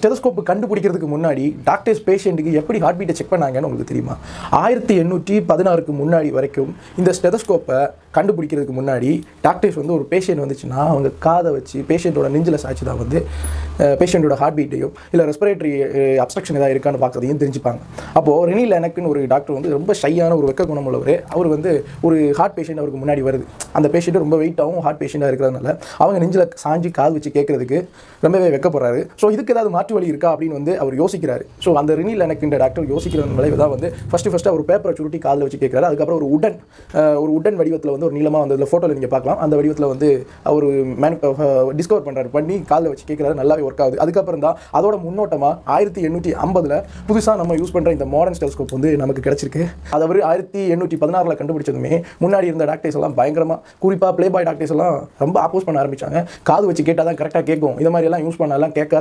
stethoscope கண்டுபிடிக்கிறதுக்கு முன்னாடி doctors பேஷண்ட்டுக்கு எப்படி ஹார்ட் பீட்டை செக் பண்ணாங்கன்னு உங்களுக்கு தெரியுமா ஆயிரத்தி எண்ணூற்றி பதினாறுக்கு முன்னாடி வரைக்கும் இந்த ஸ்டெதஸ்கோப்பை கண்டுபிடிக்கிறதுக்கு முன்னாடி டாக்டர்ஸ் வந்து ஒரு பேஷண்ட் வந்துச்சுன்னா அவங்க காதை வச்சு பேஷண்ட்டோட நெஞ்சில் சாய்ச்சி தான் வந்து பேஷண்ட்டோட ஹார்ட் பீட்டையும் இல்லை ரெஸ்பிரேட்டரி அப்ஸ்ட்ரக்ஷன் ஏதாவது இருக்கான்னு பார்க்குறதையும் தெரிஞ்சுப்பாங்க அப்போது ரெனில் எனக்குன்னு ஒரு டாக்டர் வந்து ரொம்ப ஷையான ஒரு வெக்க குணம் உள்ளவர் அவர் வந்து ஒரு ஹார்ட் பேஷண்ட் அவருக்கு முன்னாடி வருது அந்த பேஷண்ட் ரொம்ப வெயிட்டாகவும் ஹார்ட் பேஷண்ட்டாக இருக்கிறதுனால அவங்க நெஞ்சில் சாஞ்சி காது வச்சு கேட்கறதுக்கு ரொம்பவே வெக்கப்படுறாரு ஸோ இதுக்கு ஏதாவது மாற்று வழி இருக்கா அப்படின்னு வந்து அவர் யோசிக்கிறாரு ஸோ அந்த ரெனில் எனக்குன்ற டாக்டர் யோசிக்கிறதன் விளைவு தான் வந்து ஃபஸ்ட்டு ஃபஸ்ட்டு அவர் பேப்பரை சுருட்டி காதில் வச்சு கேட்குறாரு அதுக்கப்புறம் ஒரு உடன் அஹ், ஒரு உடன் வடிவத்தில் வந்து ஒரு நீளமாக வந்து ஃபோட்டோவில் நீங்கள் பார்க்கலாம் அந்த வடிவத்தில் வந்து அவர் மேனு டிஸ்கவர் பண்ணுறாரு பண்ணி காதில் வச்சு கேட்குறாரு நல்லாவே ஒர்க் ஆகுது அதுக்கப்புறம் தான் அதோட முன்னோட்டமாக ஆயிரத்தி எண்ணூற்றி ஐம்பதில் புதுசாக நம்ம யூஸ் பண்ணுற இந்த மாடர்ன் ஸ்டெலஸ்கோப் வந்து நமக்கு கிடச்சிருக்கு அது அவர் ஆயிரத்தி எண்ணூற்றி பதினாறில் கண்டுபிடிச்சதுமே முன்னாடி இருந்த டாக்டர்ஸ் எல்லாம் பயங்கரமாக குறிப்பாக ப்ளே பாய் டாக்டர்ஸ் எல்லாம் ரொம்ப ஆப்போஸ் பண்ண ஆரம்பிச்சாங்க காது வச்சு கேட்டால் தான் கரெக்டாக கேட்கும் இது மாதிரி எல்லாம் யூஸ் பண்ணலாம் கேட்காது